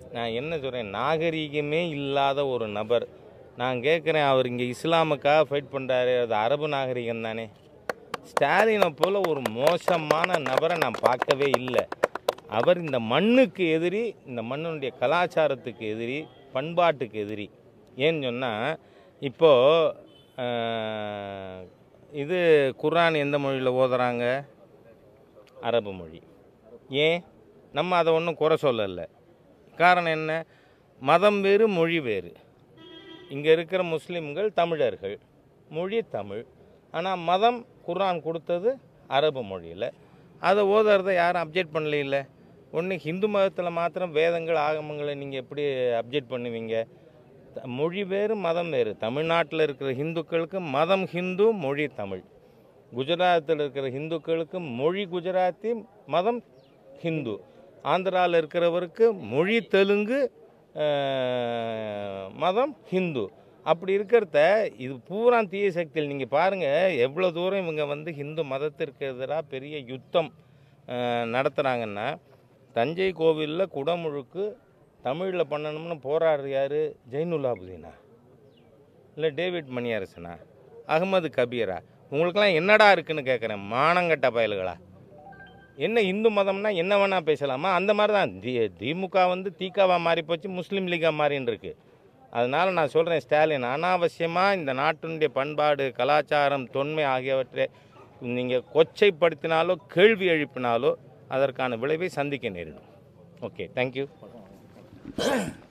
நான் என்ன சொல்கிறேன் நாகரீகமே இல்லாத ஒரு நபர் நான் கேட்குறேன் அவர் இங்கே இஸ்லாமுக்காக ஃபைட் பண்ணுறாரு அது அரபு நாகரிகம் தானே ஸ்டாலினை போல் ஒரு மோசமான நபரை நான் பார்க்கவே இல்லை அவர் இந்த மண்ணுக்கு எதிரி இந்த மண்ணுடைய கலாச்சாரத்துக்கு எதிரி பண்பாட்டுக்கு எதிரி ஏன்னு சொன்னால் இப்போது இது குர்ஆன் எந்த மொழியில் ஓதுறாங்க அரபு மொழி ஏன் நம்ம அதை ஒன்றும் குறை சொல்லலை காரணம் என்ன மதம் வேறு மொழி வேறு இங்கே இருக்கிற முஸ்லீம்கள் தமிழர்கள் மொழி தமிழ் ஆனால் மதம் குர்ஆன் கொடுத்தது அரபு மொழியில் அதை ஓதுறதை யாரும் அப்ஜெக்ட் பண்ணல ஒன்று ஹிந்து மதத்தில் மாத்திரம் வேதங்கள் ஆகமங்களை நீங்கள் எப்படி அப்ஜெக்ட் பண்ணுவீங்க த- மொழி வேறு மதம் வேறு தமிழ்நாட்டில் இருக்கிற ஹிந்துக்களுக்கு மதம் ஹிந்து மொழி தமிழ் குஜராத்தில் இருக்கிற ஹிந்துக்களுக்கு மொழி குஜராத்தி மதம் ஹிந்து ஆந்திராவில் இருக்கிறவருக்கு மொழி தெலுங்கு அஹ், மதம் ஹிந்து அப்படி இருக்கிறத இது பூரா தீய சக்தியில் நீங்கள் பாருங்கள் எவ்வளோ தூரம் இவங்க வந்து ஹிந்து மதத்திற்கு எதிராக பெரிய யுத்தம் நடத்துகிறாங்கன்னா தஞ்சை கோவிலில் குடமுழுக்கு தமிழில் பண்ணணும்னு போராடுற யார் ஜெயினுல்லாபுதீனா இல்லை டேவிட் மணியரசனா அகமது கபீரா உங்களுக்கெல்லாம் என்னடா இருக்குன்னு கேட்குறேன் மானங்கட்ட பயல்களா என்ன இந்து மதம்னா என்ன வேணால் பேசலாமா அந்த மாதிரி தான் தி திமுக வந்து தீக்காவா மாறி போச்சு முஸ்லீம் லீகா மாறின்னு இருக்கு அதனால் நான் சொல்கிறேன் ஸ்டாலின் அனாவசியமாக இந்த நாட்டினுடைய பண்பாடு கலாச்சாரம் தொன்மை ஆகியவற்றை நீங்கள் கொச்சைப்படுத்தினாலோ கேள்வி எழுப்பினாலோ அதற்கான விளைவை சந்திக்க நேரிடும் ஓகே தேங்க்யூ